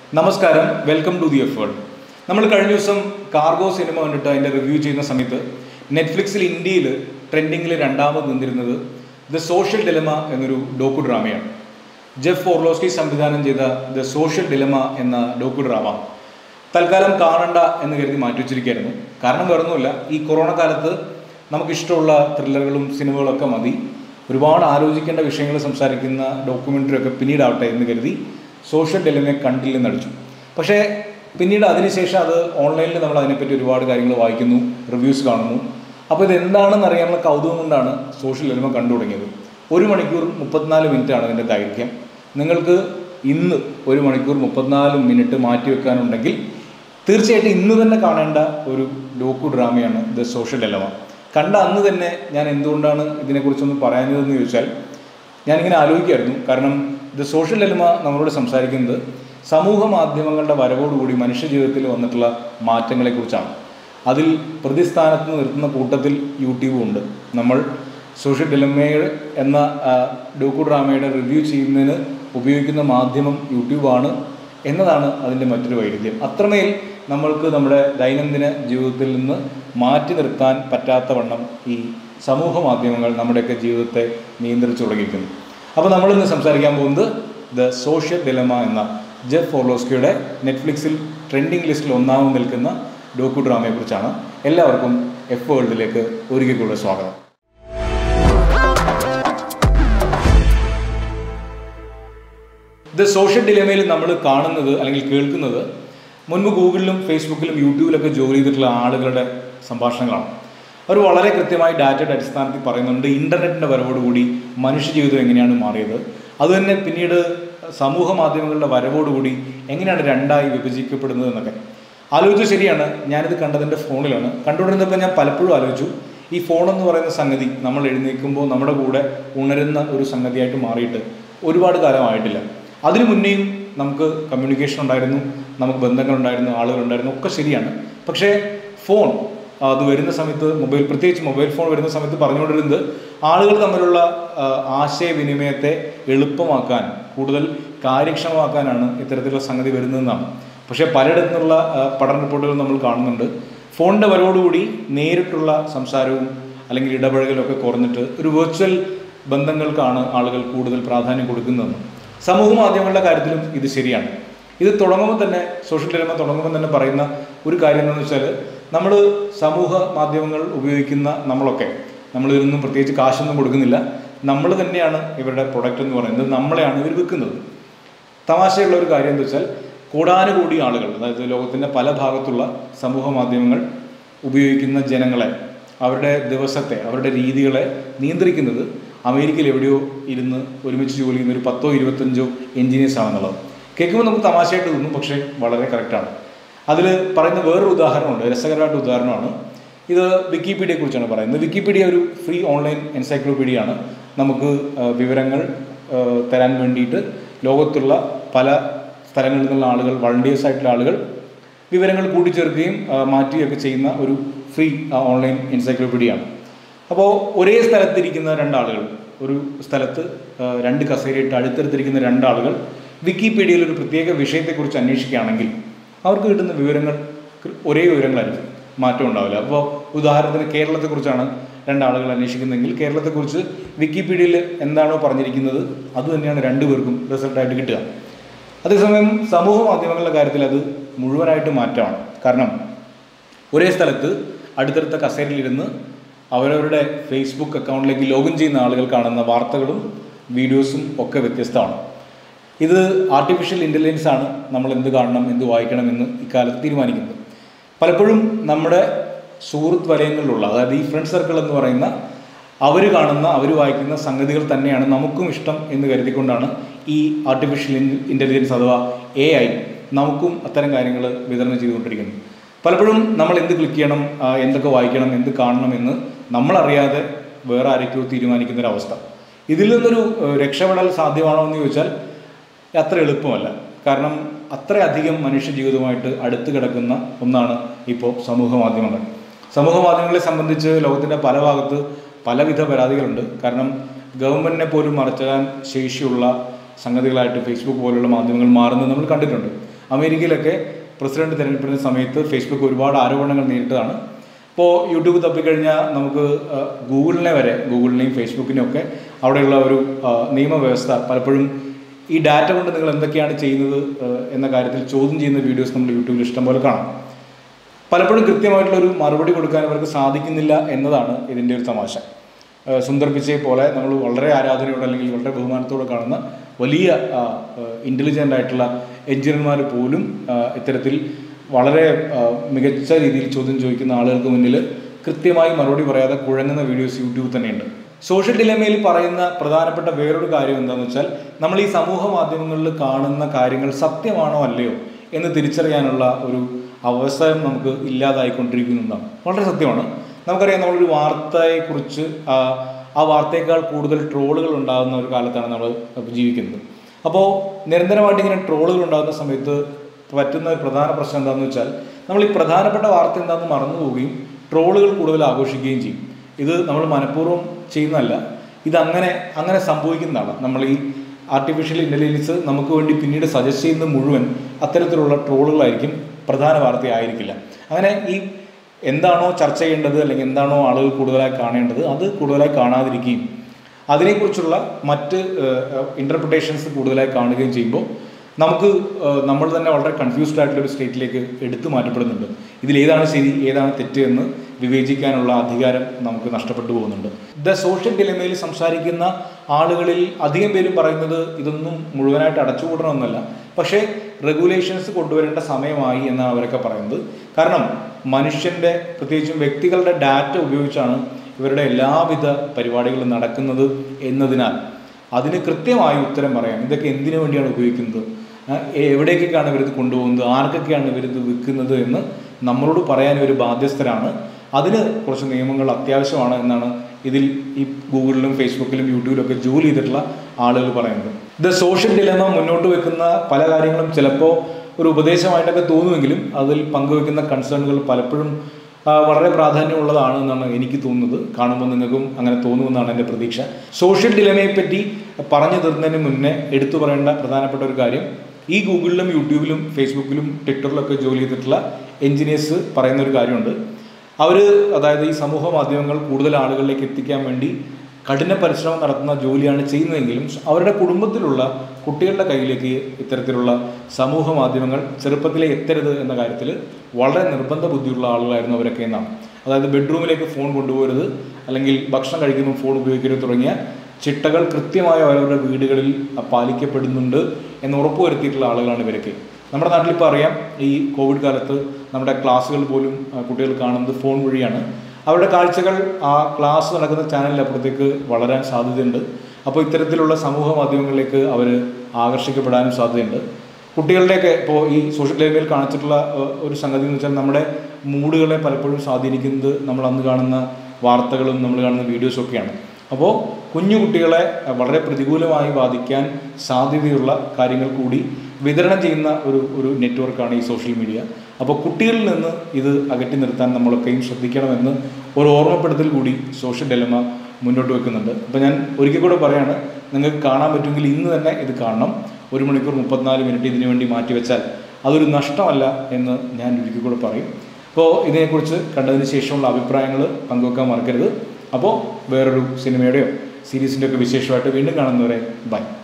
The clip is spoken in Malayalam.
നമസ്കാരം welcome to the F world നമ്മൾ കഴിഞ്ഞ ദിവസം കാർഗോ സിനിമ കണ്ടിട്ട് അതിൻ്റെ റിവ്യൂ ചെയ്യുന്ന സമയത്ത് നെറ്റ്ഫ്ലിക്സിൽ ഇന്ത്യയിൽ ട്രെൻഡിങ്ങിൽ രണ്ടാമത് നിന്നിരുന്നത് ദ സോഷ്യൽ ഡിലമ എന്നൊരു ഡോക്കു ഡ്രാമയാണ് ജെഫ് ഫോർലോസ്കി സംവിധാനം ചെയ്ത ദ സോഷ്യൽ ഡിലമ എന്ന ഡോക്കു ഡ്രാമ തൽക്കാലം കാണണ്ട എന്ന് കരുതി മാറ്റിവെച്ചിരിക്കുകയായിരുന്നു കാരണം വേറൊന്നുമില്ല ഈ കൊറോണ കാലത്ത് നമുക്കിഷ്ടമുള്ള ത്രില്ലറുകളും സിനിമകളൊക്കെ മതി ഒരുപാട് ആലോചിക്കേണ്ട വിഷയങ്ങൾ സംസാരിക്കുന്ന ഡോക്യുമെൻ്ററി ഒക്കെ പിന്നീടാവട്ടെ എന്ന് കരുതി സോഷ്യൽ ഡിലമയെ കണ്ടില്ലെന്ന് അടിച്ചു പക്ഷേ പിന്നീട് അതിനുശേഷം അത് ഓൺലൈനിൽ നമ്മൾ അതിനെപ്പറ്റി ഒരുപാട് കാര്യങ്ങൾ വായിക്കുന്നു റിവ്യൂസ് കാണുന്നു അപ്പോൾ ഇത് എന്താണെന്ന് അറിയാനുള്ള കൗതുകം കൊണ്ടാണ് സോഷ്യൽ ഡിലമ കണ്ടു തുടങ്ങിയത് ഒരു മണിക്കൂർ മുപ്പത്തിനാല് മിനിറ്റാണ് അതിൻ്റെ ദൈർഘ്യം നിങ്ങൾക്ക് ഇന്ന് ഒരു മണിക്കൂർ മുപ്പത്തിനാല് മിനിറ്റ് മാറ്റി വെക്കാനുണ്ടെങ്കിൽ തീർച്ചയായിട്ടും ഇന്ന് തന്നെ കാണേണ്ട ഒരു ഡോക്കു ഡ്രാമയാണ് ദ സോഷ്യൽ ഡിലമ കണ്ട അന്ന് തന്നെ ഞാൻ എന്തുകൊണ്ടാണ് ഇതിനെക്കുറിച്ചൊന്ന് പറയാഞ്ഞതെന്ന് ചോദിച്ചാൽ ഞാനിങ്ങനെ ആലോചിക്കായിരുന്നു കാരണം ദ സോഷ്യൽ എലിമ നമ്മളോട് സംസാരിക്കുന്നത് സമൂഹ മാധ്യമങ്ങളുടെ വരവോടുകൂടി മനുഷ്യ ജീവിതത്തിൽ വന്നിട്ടുള്ള മാറ്റങ്ങളെക്കുറിച്ചാണ് അതിൽ പ്രതിസ്ഥാനത്ത് നിർത്തുന്ന കൂട്ടത്തിൽ യൂട്യൂബും ഉണ്ട് നമ്മൾ സോഷ്യൽ ഡിലമയുടെ എന്ന ആ, ഡോക്കു ഡ്രാമയുടെ റിവ്യൂ ചെയ്യുന്നതിന് ഉപയോഗിക്കുന്ന മാധ്യമം യൂട്യൂബാണ് എന്നതാണ് അതിൻ്റെ മറ്റൊരു വൈരുദ്ധ്യം അത്രമേൽ നമ്മൾക്ക് നമ്മുടെ ദൈനംദിന ജീവിതത്തിൽ നിന്ന് മാറ്റി നിർത്താൻ പറ്റാത്ത വണ്ണം ഈ സമൂഹ മാധ്യമങ്ങൾ നമ്മുടെയൊക്കെ ജീവിതത്തെ നിയന്ത്രിച്ചു തുടങ്ങിയിരിക്കുന്നു അപ്പോൾ നമ്മളിന്ന് സംസാരിക്കാൻ പോകുന്നത് ദ സോഷ്യൽ ഡിലമ എന്ന ജെഫ് ഫോർലോസ്കിയുടെ നെറ്റ്ഫ്ലിക്സിൽ ട്രെൻഡിങ് ലിസ്റ്റിൽ ഒന്നാമത് നിൽക്കുന്ന ഡോക്കു ഡ്രാമയെക്കുറിച്ചാണ് എല്ലാവർക്കും എഫ് വേൾഡിലേക്ക് ഒരിക്കൽ കൂടെ സ്വാഗതം ദ സോഷ്യൽ ഡിലമയിൽ നമ്മൾ കാണുന്നത് അല്ലെങ്കിൽ കേൾക്കുന്നത് മുൻപ് ഗൂഗിളിലും ഫേസ്ബുക്കിലും യൂട്യൂബിലൊക്കെ ജോലി ചെയ്തിട്ടുള്ള ആളുകളുടെ സംഭാഷണങ്ങളാണ് അവർ വളരെ കൃത്യമായി ഡാറ്റയുടെ അടിസ്ഥാനത്തിൽ പറയുന്നുണ്ട് ഇൻ്റർനെറ്റിൻ്റെ വരവോടുകൂടി മനുഷ്യജീവിതം എങ്ങനെയാണ് മാറിയത് അതുതന്നെ പിന്നീട് സമൂഹ മാധ്യമങ്ങളുടെ വരവോടുകൂടി എങ്ങനെയാണ് രണ്ടായി വിഭജിക്കപ്പെടുന്നത് എന്നൊക്കെ ആലോചിച്ചു ശരിയാണ് ഞാനിത് കണ്ടതിൻ്റെ ഫോണിലാണ് കണ്ടുകൊണ്ടിരുന്നപ്പോൾ ഞാൻ പലപ്പോഴും ആലോചിച്ചു ഈ ഫോൺ എന്ന് പറയുന്ന സംഗതി നമ്മൾ എഴുന്നേൽക്കുമ്പോൾ നമ്മുടെ കൂടെ ഉണരുന്ന ഒരു സംഗതിയായിട്ട് മാറിയിട്ട് ഒരുപാട് കാലമായിട്ടില്ല അതിനു മുന്നേയും നമുക്ക് കമ്മ്യൂണിക്കേഷൻ ഉണ്ടായിരുന്നു നമുക്ക് ബന്ധങ്ങളുണ്ടായിരുന്നു ആളുകളുണ്ടായിരുന്നു ഒക്കെ ശരിയാണ് പക്ഷേ ഫോൺ അത് വരുന്ന സമയത്ത് മൊബൈൽ പ്രത്യേകിച്ച് മൊബൈൽ ഫോൺ വരുന്ന സമയത്ത് പറഞ്ഞുകൊണ്ടിരുന്നത് ആളുകൾ തമ്മിലുള്ള ആ, ആശയവിനിമയത്തെ എളുപ്പമാക്കാൻ കൂടുതൽ കാര്യക്ഷമമാക്കാനാണ് ഇത്തരത്തിലുള്ള സംഗതി വരുന്നതെന്നാണ് പക്ഷേ പലയിടത്തു നിന്നുള്ള ആ, പഠന റിപ്പോർട്ടുകൾ നമ്മൾ കാണുന്നുണ്ട് ഫോണിൻ്റെ വരവോടുകൂടി നേരിട്ടുള്ള സംസാരവും അല്ലെങ്കിൽ ഇടപഴകലും ഒക്കെ കുറഞ്ഞിട്ട് ഒരു വെർച്വൽ ബന്ധങ്ങൾക്കാണ് ആളുകൾ കൂടുതൽ പ്രാധാന്യം കൊടുക്കുന്നതെന്ന് സമൂഹ മാധ്യമങ്ങളുടെ കാര്യത്തിലും ഇത് ശരിയാണ് ഇത് തുടങ്ങുമ്പോൾ തന്നെ സോഷ്യൽ ഡിലമ തുടങ്ങുമ്പോൾ തന്നെ പറയുന്ന ഒരു കാര്യം എന്താണെന്ന് വെച്ചാൽ നമ്മൾ സമൂഹ മാധ്യമങ്ങൾ ഉപയോഗിക്കുന്ന നമ്മളൊക്കെ നമ്മൾ ഇതിനൊന്നും പ്രത്യേകിച്ച് കാശൊന്നും കൊടുക്കുന്നില്ല നമ്മൾ തന്നെയാണ് ഇവരുടെ പ്രൊഡക്റ്റ് എന്ന് പറയുന്നത് നമ്മളെയാണ് ഇവർ വിൽക്കുന്നത് തമാശയുള്ള ഒരു കാര്യം എന്താ വെച്ചാൽ കൂടാനുകൂടി ആളുകൾ അതായത് ലോകത്തിൻ്റെ പല ഭാഗത്തുള്ള സമൂഹ മാധ്യമങ്ങൾ ഉപയോഗിക്കുന്ന ജനങ്ങളെ അവരുടെ ദിവസത്തെ അവരുടെ രീതികളെ നിയന്ത്രിക്കുന്നത് അമേരിക്കയിൽ എവിടെയോ ഇരുന്ന് ഒരുമിച്ച് ജോലി ചെയ്യുന്ന ഒരു പത്തോ ഇരുപത്തഞ്ചോ എഞ്ചിനീയേഴ്സ് ആണെന്നുള്ളത് കേൾക്കുമ്പോൾ നമുക്ക് തമാശയായിട്ട് തോന്നും പക്ഷേ വളരെ കറക്റ്റാണ് അതിൽ പറയുന്ന വേറൊരു ഉദാഹരണമുണ്ട് രസകരമായിട്ട് ഉദാഹരണമാണ് ഇത് വിക്കിപീഡിയയെ കുറിച്ചാണ് പറയുന്നത് വിക്കിപീഡിയ ഒരു ഫ്രീ ഓൺലൈൻ എൻസൈക്ലോപീഡിയ ആണ് നമുക്ക് ആ, വിവരങ്ങൾ ആ, തരാൻ വേണ്ടിയിട്ട് ലോകത്തുള്ള പല സ്ഥലങ്ങളിൽ നിന്നുള്ള ആളുകൾ വളണ്ടിയേഴ്സ് ആയിട്ടുള്ള ആളുകൾ വിവരങ്ങൾ കൂട്ടിച്ചേർക്കുകയും ആ, മാറ്റുകയൊക്കെ ചെയ്യുന്ന ഒരു ഫ്രീ ഓൺലൈൻ എൻസൈക്ലോപീഡിയ ആണ് അപ്പോൾ ഒരേ സ്ഥലത്തിരിക്കുന്ന രണ്ടാളുകൾ ഒരു സ്ഥലത്ത് ആ, രണ്ട് കസേരയിട്ട് അടുത്തടുത്തിരിക്കുന്ന രണ്ടാളുകൾ വിക്കിപീഡിയയിൽ ഒരു പ്രത്യേക വിഷയത്തെക്കുറിച്ച് അന്വേഷിക്കുകയാണെങ്കിൽ അവർക്ക് കിട്ടുന്ന വിവരങ്ങൾ കൃ- ഒരേ വിവരങ്ങളായിരിക്കും മാറ്റം ഉണ്ടാവില്ല അപ്പോൾ ഉദാഹരണത്തിന് കേരളത്തെക്കുറിച്ചാണ് രണ്ടാളുകൾ അന്വേഷിക്കുന്നതെങ്കിൽ കേരളത്തെക്കുറിച്ച് വിക്കിപീഡിയയിൽ എന്താണോ പറഞ്ഞിരിക്കുന്നത് അതുതന്നെയാണ് രണ്ടുപേർക്കും റിസൾട്ടായിട്ട് കിട്ടുക അതേസമയം സമൂഹ മാധ്യമങ്ങളുടെ കാര്യത്തിൽ അത് മുഴുവനായിട്ട് മാറ്റമാണ് കാരണം ഒരേ സ്ഥലത്ത് അടുത്തടുത്ത കസേരയിലിരുന്ന് അവരവരുടെ ഫേസ്ബുക്ക് അക്കൗണ്ടിലേക്ക് ലോഗിൻ ചെയ്യുന്ന ആളുകൾ കാണുന്ന വാർത്തകളും വീഡിയോസും ഒക്കെ വ്യത്യസ്തമാണ് ഇത് ആർട്ടിഫിഷ്യൽ ഇൻ്റലിജൻസ് ആണ് നമ്മൾ എന്ത് കാണണം എന്ത് വായിക്കണം എന്ന് ഇക്കാലത്ത് തീരുമാനിക്കുന്നത് പലപ്പോഴും നമ്മുടെ സുഹൃത്ത് വലയങ്ങളിലുള്ള അതായത് ഈ ഫ്രണ്ട് സർക്കിൾ എന്ന് പറയുന്ന അവർ കാണുന്ന അവർ വായിക്കുന്ന സംഗതികൾ തന്നെയാണ് നമുക്കും ഇഷ്ടം എന്ന് കരുതിക്കൊണ്ടാണ് ഈ ആർട്ടിഫിഷ്യൽ ഇൻ്റലിജൻസ് അഥവാ എ ഐ നമുക്കും അത്തരം കാര്യങ്ങൾ വിതരണം ചെയ്തുകൊണ്ടിരിക്കുന്നത് പലപ്പോഴും നമ്മൾ എന്ത് ക്ലിക്ക് ചെയ്യണം ആ, എന്തൊക്കെ വായിക്കണം എന്ത് കാണണം എന്ന് നമ്മളറിയാതെ വേറെ ആരൊക്കെയോ തീരുമാനിക്കുന്ന ഒരു അവസ്ഥ ഇതിൽ നിന്നൊരു ഏഹ്, രക്ഷപ്പെടൽ സാധ്യമാണോ എന്ന് ചോദിച്ചാൽ അത്ര എളുപ്പമല്ല കാരണം അത്രയധികം മനുഷ്യ ജീവിതവുമായിട്ട് അടുത്ത് കിടക്കുന്ന ഒന്നാണ് ഇപ്പോൾ സമൂഹ മാധ്യമങ്ങൾ സമൂഹ മാധ്യമങ്ങളെ സംബന്ധിച്ച് ലോകത്തിൻ്റെ പല ഭാഗത്ത് പലവിധ പരാതികളുണ്ട് കാരണം ഗവൺമെൻറ്റിനെ പോലും മറച്ചാൻ ശേഷിയുള്ള സംഗതികളായിട്ട് ഫേസ്ബുക്ക് പോലുള്ള മാധ്യമങ്ങൾ മാറുന്നത് നമ്മൾ കണ്ടിട്ടുണ്ട് അമേരിക്കയിലൊക്കെ പ്രസിഡന്റ് തിരഞ്ഞെടുപ്പിൻ്റെ സമയത്ത് ഫേസ്ബുക്ക് ഒരുപാട് ആരോപണങ്ങൾ നേരിട്ടതാണ് ഇപ്പോൾ യൂട്യൂബ് തപ്പിക്കഴിഞ്ഞാൽ നമുക്ക് ആ, ഗൂഗിളിനെ വരെ ഗൂഗിളിനെയും ഫേസ്ബുക്കിനെയും ഒക്കെ അവിടെയുള്ള ഒരു ആ, നിയമവ്യവസ്ഥ പലപ്പോഴും ഈ ഡാറ്റ കൊണ്ട് നിങ്ങൾ എന്തൊക്കെയാണ് ചെയ്യുന്നത് ആ, എന്ന കാര്യത്തിൽ ചോദ്യം ചെയ്യുന്ന വീഡിയോസ് നമ്മൾ യൂട്യൂബിൽ ഇഷ്ടംപോലെ കാണാം പലപ്പോഴും കൃത്യമായിട്ടുള്ള ഒരു മറുപടി കൊടുക്കാൻ അവർക്ക് സാധിക്കുന്നില്ല എന്നതാണ് ഇതിൻ്റെ ഒരു തമാശ ആ, സുന്ദർ പിച്ചയെ പോലെ നമ്മൾ വളരെ ആരാധനയോടെ അല്ലെങ്കിൽ വളരെ ബഹുമാനത്തോടെ കാണുന്ന വലിയ ഇൻ്റലിജൻ്റ് ആയിട്ടുള്ള എഞ്ചിനീയർമാർ പോലും ആ, ഇത്തരത്തിൽ വളരെ ആ, മികച്ച രീതിയിൽ ചോദ്യം ചോദിക്കുന്ന ആളുകൾക്ക് മുന്നിൽ കൃത്യമായി മറുപടി പറയാതെ കുഴങ്ങുന്ന വീഡിയോസ് യൂട്യൂബിൽ തന്നെയുണ്ട് സോഷ്യൽ ഡിലമയിൽ പറയുന്ന പ്രധാനപ്പെട്ട വേറൊരു കാര്യം എന്താണെന്ന് വെച്ചാൽ നമ്മൾ ഈ സമൂഹ മാധ്യമങ്ങളിൽ കാണുന്ന കാര്യങ്ങൾ സത്യമാണോ അല്ലയോ എന്ന് തിരിച്ചറിയാനുള്ള ഒരു അവസരം നമുക്ക് ഇല്ലാതായിക്കൊണ്ടിരിക്കുന്നതാണ് വളരെ സത്യമാണ് നമുക്കറിയാം നമ്മളൊരു വാർത്തയെക്കുറിച്ച് ആ, ആ വാർത്തയേക്കാൾ കൂടുതൽ ട്രോളുകൾ ഉണ്ടാകുന്ന ഒരു കാലത്താണ് നമ്മൾ ജീവിക്കുന്നത് അപ്പോൾ നിരന്തരമായിട്ട് ഇങ്ങനെ ട്രോളുകൾ ഉണ്ടാകുന്ന സമയത്ത് പറ്റുന്ന ഒരു പ്രധാന പ്രശ്നം എന്താണെന്ന് വെച്ചാൽ നമ്മൾ ഈ പ്രധാനപ്പെട്ട വാർത്ത എന്താണെന്ന് മറന്നു പോവുകയും ട്രോളുകൾ കൂടുതൽ ആഘോഷിക്കുകയും ചെയ്യും ഇത് നമ്മൾ മനഃപൂർവ്വം ചെയ്യുന്നതല്ല ഇതങ്ങനെ അങ്ങനെ സംഭവിക്കുന്നതാണ് നമ്മൾ ഈ ആർട്ടിഫിഷ്യൽ ഇൻ്റലിജൻസ് നമുക്ക് വേണ്ടി പിന്നീട് സജസ്റ്റ് ചെയ്യുന്നത് മുഴുവൻ അത്തരത്തിലുള്ള ട്രോളുകളായിരിക്കും പ്രധാന വാർത്തയായിരിക്കില്ല അങ്ങനെ ഈ എന്താണോ ചർച്ച ചെയ്യേണ്ടത് അല്ലെങ്കിൽ എന്താണോ ആളുകൾ കൂടുതലായി കാണേണ്ടത് അത് കൂടുതലായി കാണാതിരിക്കുകയും അതിനെക്കുറിച്ചുള്ള മറ്റ് ഇൻ്റർപ്രിട്ടേഷൻസ് കൂടുതലായി കാണുകയും ചെയ്യുമ്പോൾ നമുക്ക് ഏഹ്, നമ്മൾ തന്നെ വളരെ കൺഫ്യൂസ്ഡ് ആയിട്ടുള്ള ഒരു സ്റ്റേറ്റിലേക്ക് എടുത്തു മാറ്റപ്പെടുന്നുണ്ട് ഇതിൽ ഏതാണ് ശരി ഏതാണ് തെറ്റ് എന്ന് വിവേചിക്കാനുള്ള അധികാരം നമുക്ക് നഷ്ടപ്പെട്ടു പോകുന്നുണ്ട് ദ സോഷ്യൽ ഡിലമയിൽ സംസാരിക്കുന്ന ആളുകളിൽ അധികം പേരും പറയുന്നത് ഇതൊന്നും മുഴുവനായിട്ട് അടച്ചുപൂട്ടണമെന്നല്ല പക്ഷേ റെഗുലേഷൻസ് കൊണ്ടുവരേണ്ട സമയമായി എന്നാണ് അവരൊക്കെ പറയുന്നത് കാരണം മനുഷ്യൻ്റെ പ്രത്യേകിച്ചും വ്യക്തികളുടെ ഡാറ്റ ഉപയോഗിച്ചാണ് ഇവരുടെ എല്ലാവിധ പരിപാടികളും നടക്കുന്നത് എന്നതിനാൽ അതിന് കൃത്യമായി ഉത്തരം പറയാം ഇതൊക്കെ എന്തിനു വേണ്ടിയാണ് ഉപയോഗിക്കുന്നത് ആ, എവിടേക്കൊക്കെയാണ് ഇവരിത് കൊണ്ടുപോകുന്നത് ആർക്കൊക്കെയാണ് ഇവരിത് വിൽക്കുന്നത് എന്ന് നമ്മളോട് പറയാൻ ഇവർ ബാധ്യസ്ഥരാണ് അതിന് കുറച്ച് നിയമങ്ങൾ അത്യാവശ്യമാണ് എന്നാണ് ഇതിൽ ഈ ഗൂഗിളിലും ഫേസ്ബുക്കിലും യൂട്യൂബിലും ഒക്കെ ജോലി ചെയ്തിട്ടുള്ള ആളുകൾ പറയുന്നത് ഇത് സോഷ്യൽ ഡിലമ മുന്നോട്ട് വെക്കുന്ന പല കാര്യങ്ങളും ചിലപ്പോൾ ഒരു ഉപദേശമായിട്ടൊക്കെ തോന്നുമെങ്കിലും അതിൽ പങ്കുവെക്കുന്ന കൺസേണുകൾ പലപ്പോഴും ആ, വളരെ പ്രാധാന്യമുള്ളതാണ് എന്നാണ് എനിക്ക് തോന്നുന്നത് കാണുമ്പോൾ നിങ്ങൾക്കും അങ്ങനെ തോന്നുമെന്നാണ് എൻ്റെ പ്രതീക്ഷ സോഷ്യൽ ഡിലമയെ പറ്റി പറഞ്ഞു തീർന്നതിന് മുന്നേ എടുത്തു പറയേണ്ട പ്രധാനപ്പെട്ട ഒരു കാര്യം ഈ ഗൂഗിളിലും യൂട്യൂബിലും ഫേസ്ബുക്കിലും ട്വിറ്ററിലൊക്കെ ജോലി ചെയ്തിട്ടുള്ള എൻജിനീയേഴ്സ് പറയുന്ന ഒരു കാര്യമുണ്ട് അവർ അതായത് ഈ സമൂഹ മാധ്യമങ്ങൾ കൂടുതൽ ആളുകളിലേക്ക് എത്തിക്കാൻ വേണ്ടി കഠിന പരിശ്രമം നടത്തുന്ന ജോലിയാണ് ചെയ്യുന്നതെങ്കിലും അവരുടെ കുടുംബത്തിലുള്ള കുട്ടികളുടെ കയ്യിലേക്ക് ഇത്തരത്തിലുള്ള സമൂഹ മാധ്യമങ്ങൾ ചെറുപ്പത്തിലേ എത്തരുത് എന്ന കാര്യത്തിൽ വളരെ നിർബന്ധ ബുദ്ധിയുള്ള ആളുകളായിരുന്നു അവരൊക്കെ എന്നാണ് അതായത് ബെഡ്റൂമിലേക്ക് ഫോൺ കൊണ്ടുപോകരുത് അല്ലെങ്കിൽ ഭക്ഷണം കഴിക്കുമ്പോൾ ഫോൺ ഉപയോഗിക്കരുത് തുടങ്ങിയ ചിട്ടകൾ കൃത്യമായി അവരവരുടെ വീടുകളിൽ പാലിക്കപ്പെടുന്നുണ്ട് എന്ന് ഉറപ്പുവരുത്തിയിട്ടുള്ള ആളുകളാണ് ഇവരൊക്കെ നമ്മുടെ നാട്ടിൽ ഇപ്പോൾ അറിയാം ഈ കോവിഡ് കാലത്ത് നമ്മുടെ ക്ലാസ്സുകൾ പോലും ആ, കുട്ടികൾ കാണുന്നത് ഫോൺ വഴിയാണ് അവരുടെ കാഴ്ചകൾ ആ ക്ലാസ് നടക്കുന്ന ചാനലിനപ്പുറത്തേക്ക് വളരാൻ സാധ്യതയുണ്ട് അപ്പോൾ ഇത്തരത്തിലുള്ള സമൂഹ മാധ്യമങ്ങളിലേക്ക് അവർ ആകർഷിക്കപ്പെടാനും സാധ്യതയുണ്ട് കുട്ടികളുടെയൊക്കെ ഇപ്പോൾ ഈ സോഷ്യൽ മീഡിയയിൽ കാണിച്ചിട്ടുള്ള ഏഹ്, ഒരു സംഗതി എന്ന് വെച്ചാൽ നമ്മുടെ മൂഡുകളെ പലപ്പോഴും സ്വാധീനിക്കുന്നത് നമ്മൾ അന്ന് കാണുന്ന വാർത്തകളും നമ്മൾ കാണുന്ന വീഡിയോസും ഒക്കെയാണ് അപ്പോൾ കുഞ്ഞു കുട്ടികളെ അഹ്, വളരെ പ്രതികൂലമായി ബാധിക്കാൻ സാധ്യതയുള്ള കാര്യങ്ങൾ കൂടി വിതരണം ചെയ്യുന്ന ഒരു ഒരു നെറ്റ്വർക്കാണ് ഈ സോഷ്യൽ മീഡിയ അപ്പോൾ കുട്ടികളിൽ നിന്ന് ഇത് അകറ്റി നിർത്താൻ നമ്മളൊക്കെയും ശ്രദ്ധിക്കണമെന്ന് ഒരു ഓർമ്മപ്പെടുത്തൽ കൂടി സോഷ്യൽ ഡെലമ മുന്നോട്ട് വെക്കുന്നുണ്ട് അപ്പോൾ ഞാൻ ഒരിക്കൽ കൂടെ പറയാണ് നിങ്ങൾക്ക് കാണാൻ പറ്റുമെങ്കിൽ ഇന്ന് തന്നെ ഇത് കാണണം ഒരു മണിക്കൂർ മുപ്പത്തിനാല് മിനിറ്റ് ഇതിനു വേണ്ടി മാറ്റിവെച്ചാൽ അതൊരു നഷ്ടമല്ല എന്ന് ഞാൻ ഒരിക്കൽ കൂടെ പറയും അപ്പോൾ ഇതിനെക്കുറിച്ച് കണ്ടതിന് ശേഷമുള്ള അഭിപ്രായങ്ങൾ പങ്കുവെക്കാൻ മറക്കരുത് അപ്പോൾ വേറൊരു സിനിമയുടെയോ സീരീസിൻ്റെ ഒക്കെ വിശേഷമായിട്ട് വീണ്ടും കാണുന്നവരെ ബൈ